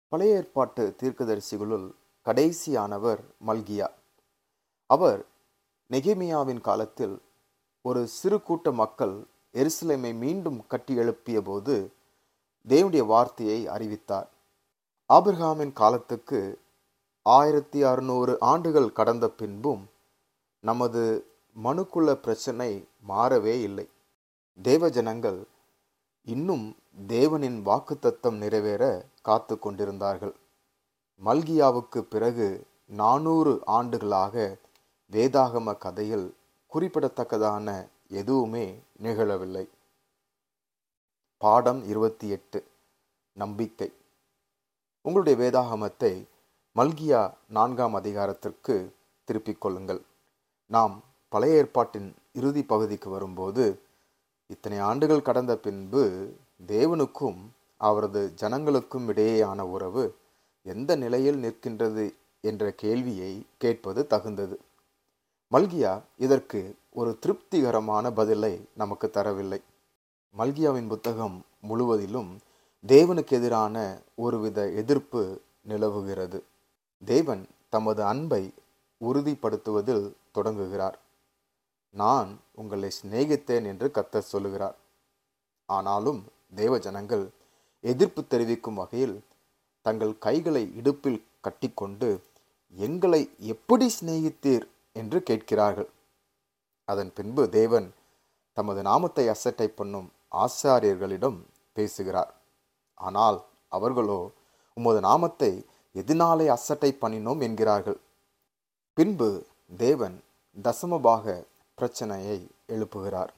பழைய ஏற்பாட்டு தீர்க்கதரிசிகளுள் கடைசியானவர் மல்கியா அவர் நெகேமியாவின் காலத்தில் ஒரு சிறு கூட்ட மக்கள் எருசலேமை மீண்டும் கட்டி எழுப்பிய போது தேவனுடைய வார்த்தையை அறிவித்தார் ஆபிரகாமின் காலத்துக்கு ஆயிரத்தி அறுநூறு ஆண்டுகள் கடந்த பின்பும் நமது மனுக்குள்ள பிரச்சனை மாறவே இல்லை தேவ ஜனங்கள் இன்னும் தேவனின் வாக்குத்தத்தம் நிறைவேற காத்து கொண்டிருந்தார்கள் மல்கியாவுக்கு பிறகு நானூறு ஆண்டுகளாக வேதாகம கதையில் குறிப்பிடத்தக்கதான எதுவுமே நிகழவில்லை பாடம் இருபத்தி எட்டு நம்பிக்கை உங்களுடைய வேதாகமத்தை மல்கியா நான்காம் அதிகாரத்திற்கு திருப்பிக் கொள்ளுங்கள் நாம் பழைய ஏற்பாட்டின் இறுதி பகுதிக்கு வரும்போது இத்தனை ஆண்டுகள் கடந்த பின்பு தேவனுக்கும் அவரது ஜனங்களுக்கும் இடையேயான உறவு எந்த நிலையில் நிற்கின்றது என்ற கேள்வியை கேட்பது தகுந்தது மல்கியா இதற்கு ஒரு திருப்திகரமான பதிலை நமக்கு தரவில்லை மல்கியாவின் புத்தகம் முழுவதிலும் தேவனுக்கு எதிரான ஒருவித எதிர்ப்பு நிலவுகிறது தேவன் தமது அன்பை உறுதிப்படுத்துவதில் தொடங்குகிறார் நான் உங்களை சிநேகித்தேன் என்று கத்தர் சொல்லுகிறார் ஆனாலும் தேவ ஜனங்கள் எதிர்ப்பு தெரிவிக்கும் வகையில் தங்கள் கைகளை இடுப்பில் கட்டிக்கொண்டு எங்களை எப்படி சிநேகித்தீர் என்று கேட்கிறார்கள் அதன் பின்பு தேவன் தமது நாமத்தை அசட்டை பண்ணும் ஆசாரியர்களிடம் பேசுகிறார் ஆனால் அவர்களோ உமது நாமத்தை எதனாலே அசட்டை பண்ணினோம் என்கிறார்கள் பின்பு தேவன் தசமபாக பிரச்சனையை எழுப்புகிறார்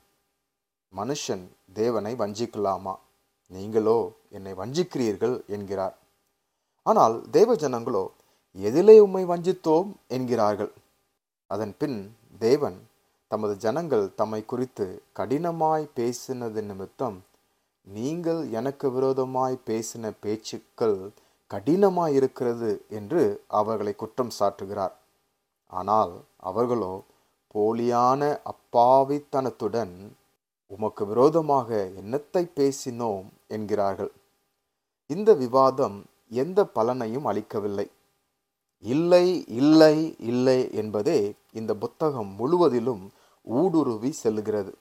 மனுஷன் தேவனை வஞ்சிக்கலாமா நீங்களோ என்னை வஞ்சிக்கிறீர்கள் என்கிறார் ஆனால் தேவ ஜனங்களோ எதிலே உம்மை வஞ்சித்தோம் என்கிறார்கள் அதன் பின் தேவன் தமது ஜனங்கள் தம்மை குறித்து கடினமாய் பேசினது நிமித்தம் நீங்கள் எனக்கு விரோதமாய் பேசின பேச்சுக்கள் கடினமாய் இருக்கிறது என்று அவர்களை குற்றம் சாட்டுகிறார் ஆனால் அவர்களோ போலியான அப்பாவித்தனத்துடன் உமக்கு விரோதமாக என்னத்தை பேசினோம் என்கிறார்கள் இந்த விவாதம் எந்த பலனையும் அளிக்கவில்லை இல்லை இல்லை இல்லை என்பதே இந்த புத்தகம் முழுவதிலும் ஊடுருவி செல்லுகிறது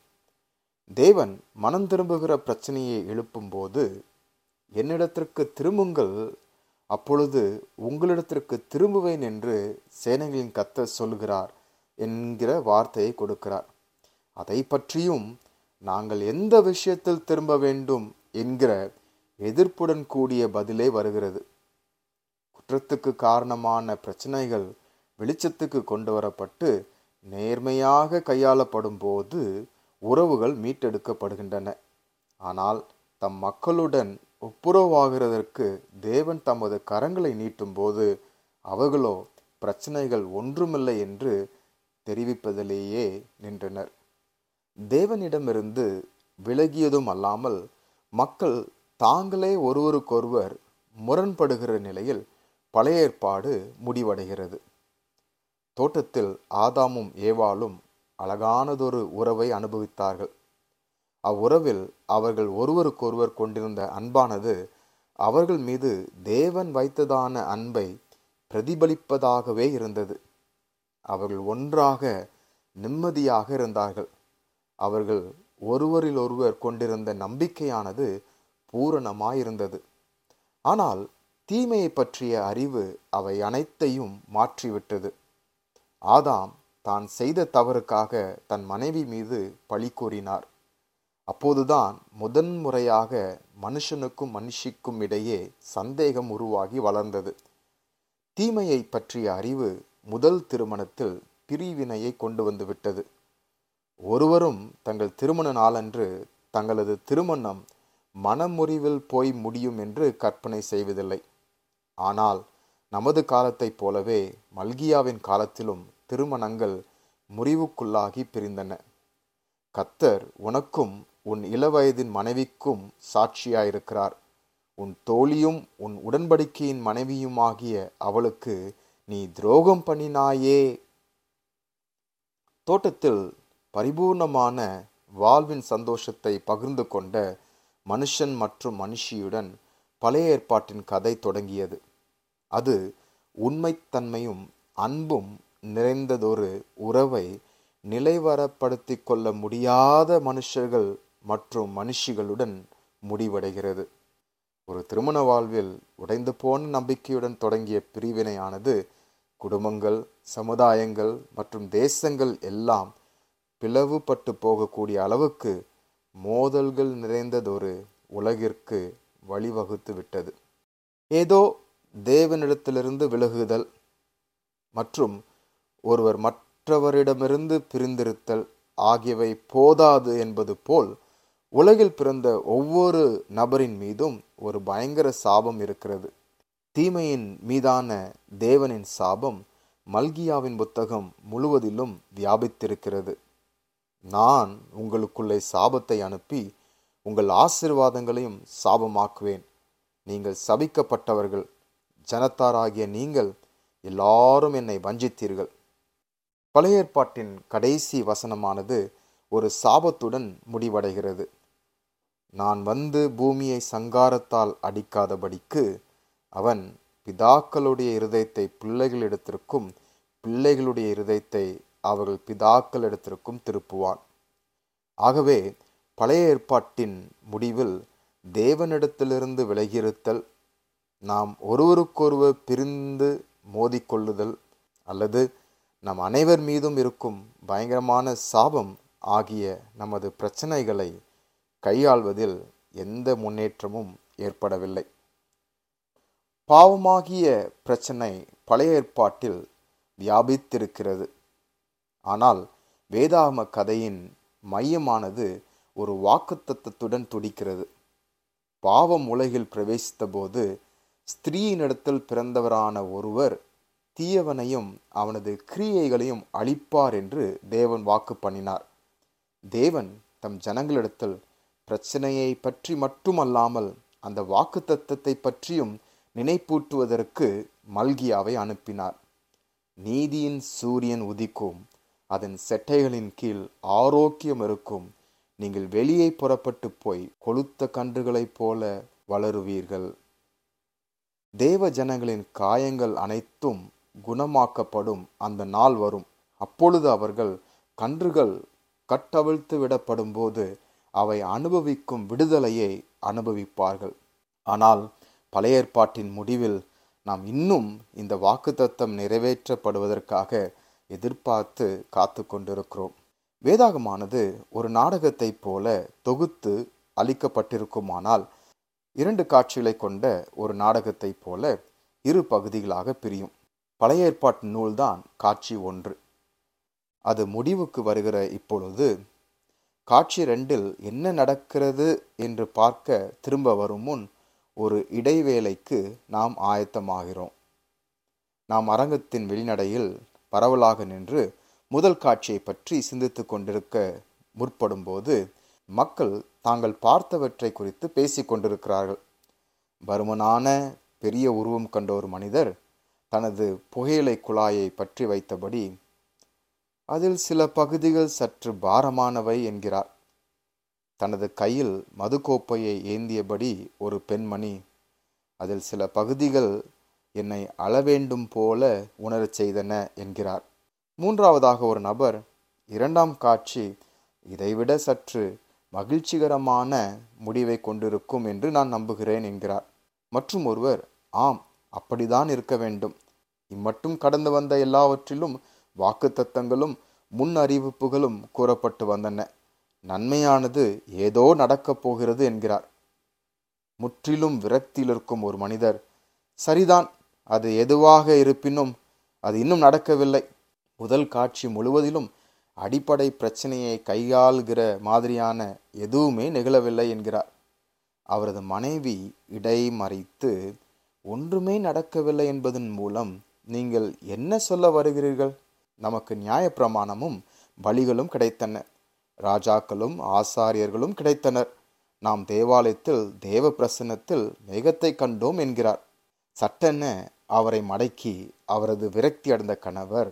தேவன் மனம் திரும்புகிற பிரச்சனையை எழுப்பும்போது என்னிடத்திற்கு திரும்புங்கள் அப்பொழுது உங்களிடத்திற்கு திரும்புவேன் என்று சேனைகளின் கத்த சொல்கிறார் என்கிற வார்த்தையை கொடுக்கிறார் அதை பற்றியும் நாங்கள் எந்த விஷயத்தில் திரும்ப வேண்டும் என்கிற எதிர்ப்புடன் கூடிய பதிலே வருகிறது குற்றத்துக்கு காரணமான பிரச்சனைகள் வெளிச்சத்துக்கு கொண்டு வரப்பட்டு நேர்மையாக கையாளப்படும் போது உறவுகள் மீட்டெடுக்கப்படுகின்றன ஆனால் தம் மக்களுடன் ஒப்புரவாகிறதற்கு தேவன் தமது கரங்களை நீட்டும் போது அவர்களோ பிரச்சனைகள் ஒன்றுமில்லை என்று தெரிவிப்பதிலேயே நின்றனர் தேவனிடமிருந்து விலகியதும் அல்லாமல் மக்கள் தாங்களே ஒருவருக்கொருவர் முரண்படுகிற நிலையில் பழைய ஏற்பாடு முடிவடைகிறது தோட்டத்தில் ஆதாமும் ஏவாளும் அழகானதொரு உறவை அனுபவித்தார்கள் அவ்வுறவில் அவர்கள் ஒருவருக்கொருவர் கொண்டிருந்த அன்பானது அவர்கள் மீது தேவன் வைத்ததான அன்பை பிரதிபலிப்பதாகவே இருந்தது அவர்கள் ஒன்றாக நிம்மதியாக இருந்தார்கள் அவர்கள் ஒருவரில் ஒருவர் கொண்டிருந்த நம்பிக்கையானது பூரணமாயிருந்தது ஆனால் தீமையை பற்றிய அறிவு அவை அனைத்தையும் மாற்றிவிட்டது ஆதாம் தான் செய்த தவறுக்காக தன் மனைவி மீது பழி கூறினார் அப்போதுதான் முதன்முறையாக மனுஷனுக்கும் மனுஷிக்கும் இடையே சந்தேகம் உருவாகி வளர்ந்தது தீமையை பற்றிய அறிவு முதல் திருமணத்தில் பிரிவினையை கொண்டு வந்து விட்டது ஒருவரும் தங்கள் திருமண நாளன்று தங்களது திருமணம் மனமுறிவில் போய் முடியும் என்று கற்பனை செய்வதில்லை ஆனால் நமது காலத்தைப் போலவே மல்கியாவின் காலத்திலும் திருமணங்கள் முறிவுக்குள்ளாகி பிரிந்தன கத்தர் உனக்கும் உன் இளவயதின் மனைவிக்கும் சாட்சியாயிருக்கிறார் உன் தோழியும் உன் உடன்படிக்கையின் மனைவியுமாகிய அவளுக்கு நீ துரோகம் பண்ணினாயே தோட்டத்தில் பரிபூர்ணமான வாழ்வின் சந்தோஷத்தை பகிர்ந்து கொண்ட மனுஷன் மற்றும் மனுஷியுடன் பழைய ஏற்பாட்டின் கதை தொடங்கியது அது உண்மைத்தன்மையும் அன்பும் நிறைந்ததொரு உறவை நிலைவரப்படுத்தி கொள்ள முடியாத மனுஷர்கள் மற்றும் மனுஷிகளுடன் முடிவடைகிறது ஒரு திருமண வாழ்வில் உடைந்து போன நம்பிக்கையுடன் தொடங்கிய பிரிவினையானது குடும்பங்கள் சமுதாயங்கள் மற்றும் தேசங்கள் எல்லாம் பிளவுபட்டு போகக்கூடிய அளவுக்கு மோதல்கள் நிறைந்ததொரு உலகிற்கு வழிவகுத்து விட்டது ஏதோ தேவனிடத்திலிருந்து விலகுதல் மற்றும் ஒருவர் மற்றவரிடமிருந்து பிரிந்திருத்தல் ஆகியவை போதாது என்பது போல் உலகில் பிறந்த ஒவ்வொரு நபரின் மீதும் ஒரு பயங்கர சாபம் இருக்கிறது தீமையின் மீதான தேவனின் சாபம் மல்கியாவின் புத்தகம் முழுவதிலும் வியாபித்திருக்கிறது நான் உங்களுக்குள்ளே சாபத்தை அனுப்பி உங்கள் ஆசிர்வாதங்களையும் சாபமாக்குவேன் நீங்கள் சபிக்கப்பட்டவர்கள் ஜனத்தாராகிய நீங்கள் எல்லாரும் என்னை வஞ்சித்தீர்கள் பழைய ஏற்பாட்டின் கடைசி வசனமானது ஒரு சாபத்துடன் முடிவடைகிறது நான் வந்து பூமியை சங்காரத்தால் அடிக்காதபடிக்கு அவன் பிதாக்களுடைய இருதயத்தை பிள்ளைகளிடத்திற்கும் பிள்ளைகளுடைய இருதயத்தை அவர்கள் பிதாக்களிடத்திற்கும் திருப்புவான் ஆகவே பழைய ஏற்பாட்டின் முடிவில் தேவனிடத்திலிருந்து விலகியிருத்தல் நாம் ஒருவருக்கொருவர் பிரிந்து மோதிக்கொள்ளுதல் அல்லது நம் அனைவர் மீதும் இருக்கும் பயங்கரமான சாபம் ஆகிய நமது பிரச்சனைகளை கையாள்வதில் எந்த முன்னேற்றமும் ஏற்படவில்லை பாவமாகிய பிரச்சனை பழைய ஏற்பாட்டில் வியாபித்திருக்கிறது ஆனால் வேதாகம கதையின் மையமானது ஒரு வாக்குத்தத்தத்துடன் துடிக்கிறது பாவம் உலகில் பிரவேசித்த போது ஸ்திரீயினிடத்தில் பிறந்தவரான ஒருவர் தீயவனையும் அவனது கிரியைகளையும் அழிப்பார் என்று தேவன் வாக்கு பண்ணினார் தேவன் தம் ஜனங்களிடத்தில் பிரச்சனையை பற்றி மட்டுமல்லாமல் அந்த வாக்கு தத்தத்தை பற்றியும் நினைப்பூட்டுவதற்கு மல்கியாவை அனுப்பினார் நீதியின் சூரியன் உதிக்கும் அதன் செட்டைகளின் கீழ் ஆரோக்கியம் இருக்கும் நீங்கள் வெளியே புறப்பட்டு போய் கொளுத்த கன்றுகளைப் போல வளருவீர்கள் தேவ ஜனங்களின் காயங்கள் அனைத்தும் குணமாக்கப்படும் அந்த நாள் வரும் அப்பொழுது அவர்கள் கன்றுகள் கட்டவிழ்த்து விடப்படும் போது அவை அனுபவிக்கும் விடுதலையை அனுபவிப்பார்கள் ஆனால் பழைய ஏற்பாட்டின் முடிவில் நாம் இன்னும் இந்த வாக்குத்தத்தம் நிறைவேற்றப்படுவதற்காக எதிர்பார்த்து காத்து கொண்டிருக்கிறோம் வேதாகமானது ஒரு நாடகத்தைப் போல தொகுத்து அளிக்கப்பட்டிருக்குமானால் இரண்டு காட்சிகளை கொண்ட ஒரு நாடகத்தைப் போல இரு பகுதிகளாக பிரியும் பழைய ஏற்பாட்டு நூல்தான் காட்சி ஒன்று அது முடிவுக்கு வருகிற இப்பொழுது காட்சி ரெண்டில் என்ன நடக்கிறது என்று பார்க்க திரும்ப வரும் முன் ஒரு இடைவேளைக்கு நாம் ஆயத்தமாகிறோம் நாம் அரங்கத்தின் வெளிநடையில் பரவலாக நின்று முதல் காட்சியை பற்றி சிந்தித்து கொண்டிருக்க முற்படும்போது மக்கள் தாங்கள் பார்த்தவற்றை குறித்து பேசிக் கொண்டிருக்கிறார்கள் பருமனான பெரிய உருவம் கண்ட ஒரு மனிதர் தனது புகையிலை குழாயை பற்றி வைத்தபடி அதில் சில பகுதிகள் சற்று பாரமானவை என்கிறார் தனது கையில் மதுக்கோப்பையை ஏந்தியபடி ஒரு பெண்மணி அதில் சில பகுதிகள் என்னை அளவேண்டும் போல உணரச் செய்தன என்கிறார் மூன்றாவதாக ஒரு நபர் இரண்டாம் காட்சி இதைவிட சற்று மகிழ்ச்சிகரமான முடிவை கொண்டிருக்கும் என்று நான் நம்புகிறேன் என்கிறார் மற்றும் ஒருவர் ஆம் அப்படிதான் இருக்க வேண்டும் இம்மட்டும் கடந்து வந்த எல்லாவற்றிலும் வாக்குத்தத்தங்களும் முன் அறிவிப்புகளும் கூறப்பட்டு வந்தன நன்மையானது ஏதோ நடக்கப் போகிறது என்கிறார் முற்றிலும் விரக்தியில் இருக்கும் ஒரு மனிதர் சரிதான் அது எதுவாக இருப்பினும் அது இன்னும் நடக்கவில்லை முதல் காட்சி முழுவதிலும் அடிப்படை பிரச்சனையை கையாள்கிற மாதிரியான எதுவுமே நிகழவில்லை என்கிறார் அவரது மனைவி இடைமறித்து ஒன்றுமே நடக்கவில்லை என்பதன் மூலம் நீங்கள் என்ன சொல்ல வருகிறீர்கள் நமக்கு நியாயப்பிரமாணமும் பலிகளும் கிடைத்தன ராஜாக்களும் ஆசாரியர்களும் கிடைத்தனர் நாம் தேவாலயத்தில் தேவ பிரசன்னத்தில் மேகத்தை கண்டோம் என்கிறார் சட்டென அவரை மடக்கி அவரது விரக்தி அடைந்த கணவர்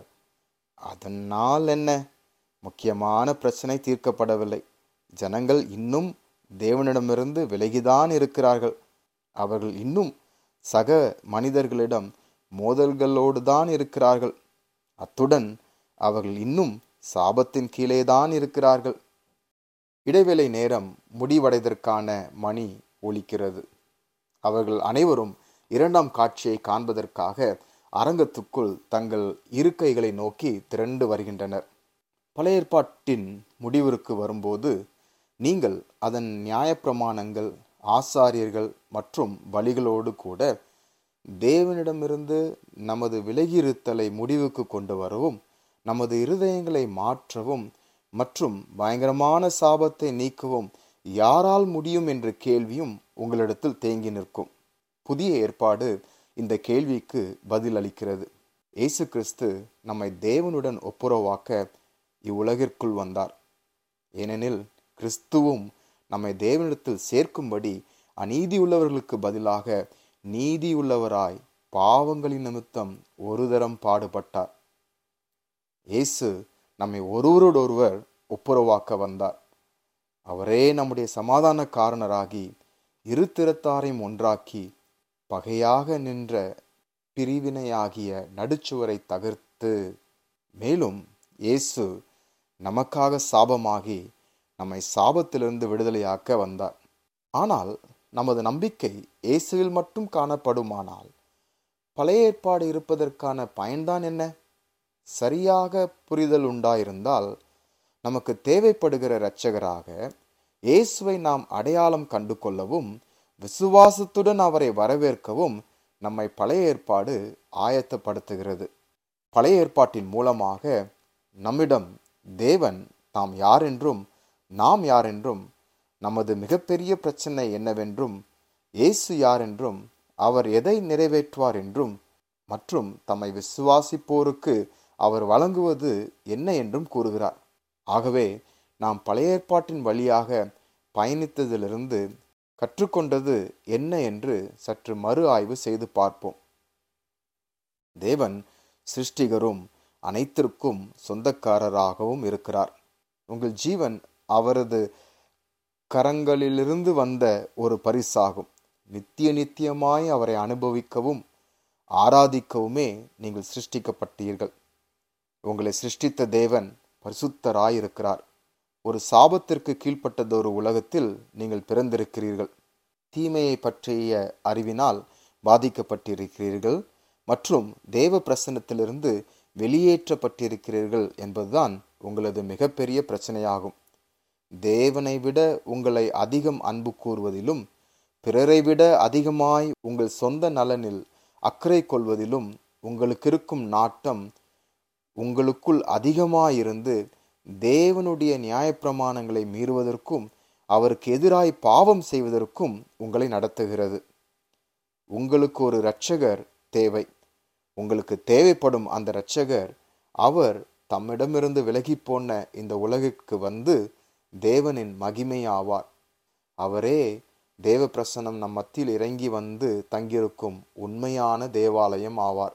அதனால் என்ன முக்கியமான பிரச்சனை தீர்க்கப்படவில்லை ஜனங்கள் இன்னும் தேவனிடமிருந்து விலகிதான் இருக்கிறார்கள் அவர்கள் இன்னும் சக மனிதர்களிடம் மோதல்களோடு தான் இருக்கிறார்கள் அத்துடன் அவர்கள் இன்னும் சாபத்தின் கீழே தான் இருக்கிறார்கள் இடைவேளை நேரம் முடிவடைதற்கான மணி ஒலிக்கிறது அவர்கள் அனைவரும் இரண்டாம் காட்சியை காண்பதற்காக அரங்கத்துக்குள் தங்கள் இருக்கைகளை நோக்கி திரண்டு வருகின்றனர் பழைய ஏற்பாட்டின் முடிவிற்கு வரும்போது நீங்கள் அதன் நியாயப்பிரமாணங்கள் ஆசாரியர்கள் மற்றும் பலிகளோடு கூட தேவனிடமிருந்து நமது விலகியிருத்தலை முடிவுக்கு கொண்டு வரவும் நமது இருதயங்களை மாற்றவும் மற்றும் பயங்கரமான சாபத்தை நீக்கவும் யாரால் முடியும் என்ற கேள்வியும் உங்களிடத்தில் தேங்கி நிற்கும் புதிய ஏற்பாடு இந்த கேள்விக்கு பதில் அளிக்கிறது இயேசு கிறிஸ்து நம்மை தேவனுடன் ஒப்புரவாக்க இவ்வுலகிற்குள் வந்தார் ஏனெனில் கிறிஸ்துவும் நம்மை தேவனிடத்தில் சேர்க்கும்படி அநீதியுள்ளவர்களுக்கு பதிலாக நீதியுள்ளவராய் பாவங்களின் நிமித்தம் ஒரு தரம் பாடுபட்டார் இயேசு நம்மை ஒருவரோடொருவர் ஒப்புரவாக்க வந்தார் அவரே நம்முடைய சமாதான காரணராகி இரு திறத்தாரையும் ஒன்றாக்கி பகையாக நின்ற பிரிவினையாகிய நடுச்சுவரை தகர்த்து மேலும் இயேசு நமக்காக சாபமாகி நம்மை சாபத்திலிருந்து விடுதலையாக்க வந்தார் ஆனால் நமது நம்பிக்கை இயேசுவில் மட்டும் காணப்படுமானால் பழைய ஏற்பாடு இருப்பதற்கான பயன்தான் என்ன சரியாக புரிதல் உண்டாயிருந்தால் நமக்கு தேவைப்படுகிற இரட்சகராக இயேசுவை நாம் அடையாளம் கண்டு கொள்ளவும் விசுவாசத்துடன் அவரை வரவேற்கவும் நம்மை பழைய ஏற்பாடு ஆயத்தப்படுத்துகிறது பழைய ஏற்பாட்டின் மூலமாக நம்மிடம் தேவன் தாம் யாரென்றும் நாம் யாரென்றும் நமது மிகப்பெரிய பிரச்சனை என்னவென்றும் இயேசு யாரென்றும் அவர் எதை நிறைவேற்றுவார் என்றும் மற்றும் தம்மை விசுவாசிப்போருக்கு அவர் வழங்குவது என்ன என்றும் கூறுகிறார் ஆகவே நாம் பழைய ஏற்பாட்டின் வழியாக பயணித்ததிலிருந்து கற்றுக்கொண்டது என்ன என்று சற்று மறு ஆய்வு செய்து பார்ப்போம் தேவன் சிருஷ்டிகரும் அனைத்திற்கும் சொந்தக்காரராகவும் இருக்கிறார் உங்கள் ஜீவன் அவரது கரங்களிலிருந்து வந்த ஒரு பரிசாகும் நித்திய நித்தியமாய் அவரை அனுபவிக்கவும் ஆராதிக்கவுமே நீங்கள் சிருஷ்டிக்கப்பட்டீர்கள் உங்களை சிருஷ்டித்த தேவன் பரிசுத்தராயிருக்கிறார் ஒரு சாபத்திற்கு கீழ்ப்பட்டதொரு உலகத்தில் நீங்கள் பிறந்திருக்கிறீர்கள் தீமையை பற்றிய அறிவினால் பாதிக்கப்பட்டிருக்கிறீர்கள் மற்றும் தேவ பிரசன்னத்திலிருந்து வெளியேற்றப்பட்டிருக்கிறீர்கள் என்பதுதான் உங்களது மிகப்பெரிய பிரச்சனையாகும் தேவனை விட உங்களை அதிகம் அன்பு கூறுவதிலும் பிறரை விட அதிகமாய் உங்கள் சொந்த நலனில் அக்கறை கொள்வதிலும் உங்களுக்கு இருக்கும் நாட்டம் உங்களுக்குள் அதிகமாயிருந்து தேவனுடைய நியாயப்பிரமாணங்களை மீறுவதற்கும் அவருக்கு எதிராய் பாவம் செய்வதற்கும் உங்களை நடத்துகிறது உங்களுக்கு ஒரு இரட்சகர் தேவை உங்களுக்கு தேவைப்படும் அந்த இரட்சகர் அவர் தம்மிடமிருந்து விலகி போன இந்த உலகிற்கு வந்து தேவனின் மகிமையாவார் அவரே தேவ பிரசனம் நம் மத்தியில் இறங்கி வந்து தங்கியிருக்கும் உண்மையான தேவாலயம் ஆவார்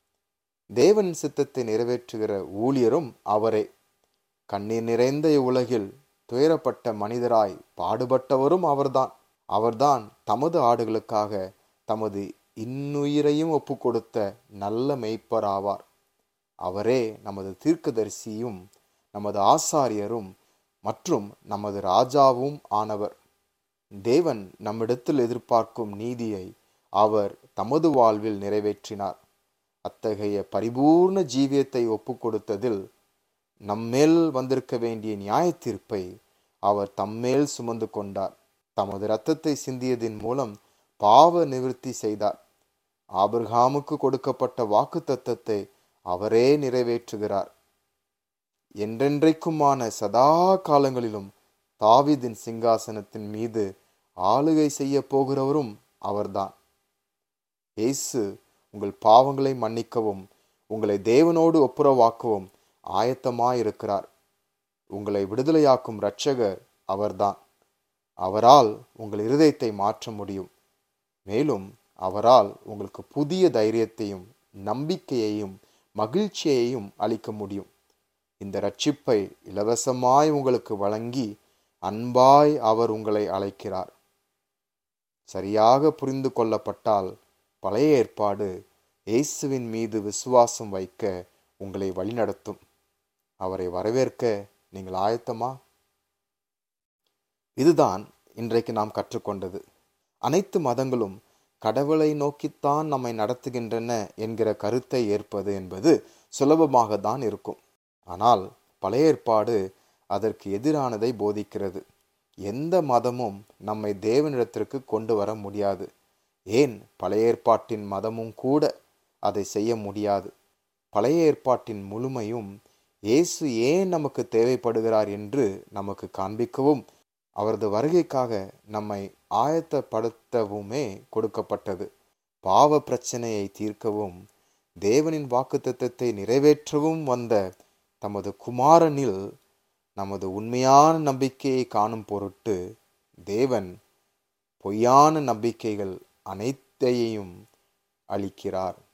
தேவன் சித்தத்தை நிறைவேற்றுகிற ஊழியரும் அவரே கண்ணீர் நிறைந்த இவ்வுலகில் துயரப்பட்ட மனிதராய் பாடுபட்டவரும் அவர்தான் அவர்தான் தமது ஆடுகளுக்காக தமது இன்னுயிரையும் ஒப்பு கொடுத்த நல்ல மெய்ப்பராவார் அவரே நமது தீர்க்கதரிசியும் நமது ஆசாரியரும் மற்றும் நமது ராஜாவும் ஆனவர் தேவன் நம்மிடத்தில் எதிர்பார்க்கும் நீதியை அவர் தமது வாழ்வில் நிறைவேற்றினார் அத்தகைய பரிபூர்ண ஜீவியத்தை ஒப்பு கொடுத்ததில் நம்மேல் வந்திருக்க வேண்டிய நியாய தீர்ப்பை அவர் தம்மேல் சுமந்து கொண்டார் தமது இரத்தத்தை சிந்தியதின் மூலம் பாவ நிவிருத்தி செய்தார் ஆபிரகாமுக்கு கொடுக்கப்பட்ட வாக்கு தத்தத்தை அவரே நிறைவேற்றுகிறார் என்றென்றைக்குமான சதா காலங்களிலும் தாவிதின் சிங்காசனத்தின் மீது ஆளுகை செய்ய போகிறவரும் அவர்தான் இயேசு உங்கள் பாவங்களை மன்னிக்கவும் உங்களை தேவனோடு ஒப்புரவாக்கவும் ஆயத்தமாயிருக்கிறார் உங்களை விடுதலையாக்கும் இரட்சகர் அவர்தான் அவரால் உங்கள் இருதயத்தை மாற்ற முடியும் மேலும் அவரால் உங்களுக்கு புதிய தைரியத்தையும் நம்பிக்கையையும் மகிழ்ச்சியையும் அளிக்க முடியும் இந்த ரட்சிப்பை இலவசமாய் உங்களுக்கு வழங்கி அன்பாய் அவர் உங்களை அழைக்கிறார் சரியாக புரிந்து கொள்ளப்பட்டால் பழைய ஏற்பாடு இயேசுவின் மீது விசுவாசம் வைக்க உங்களை வழிநடத்தும் அவரை வரவேற்க நீங்கள் ஆயத்தமா இதுதான் இன்றைக்கு நாம் கற்றுக்கொண்டது அனைத்து மதங்களும் கடவுளை நோக்கித்தான் நம்மை நடத்துகின்றன என்கிற கருத்தை ஏற்பது என்பது சுலபமாக தான் இருக்கும் ஆனால் பழைய ஏற்பாடு அதற்கு எதிரானதை போதிக்கிறது எந்த மதமும் நம்மை தேவனிடத்திற்கு கொண்டு வர முடியாது ஏன் பழைய ஏற்பாட்டின் மதமும் கூட அதை செய்ய முடியாது பழைய ஏற்பாட்டின் முழுமையும் இயேசு ஏன் நமக்கு தேவைப்படுகிறார் என்று நமக்கு காண்பிக்கவும் அவரது வருகைக்காக நம்மை ஆயத்தப்படுத்தவுமே கொடுக்கப்பட்டது பாவ பிரச்சனையை தீர்க்கவும் தேவனின் வாக்குத்தத்தத்தை நிறைவேற்றவும் வந்த தமது குமாரனில் நமது உண்மையான நம்பிக்கையை காணும் பொருட்டு தேவன் பொய்யான நம்பிக்கைகள் அனைத்தையும் அளிக்கிறார்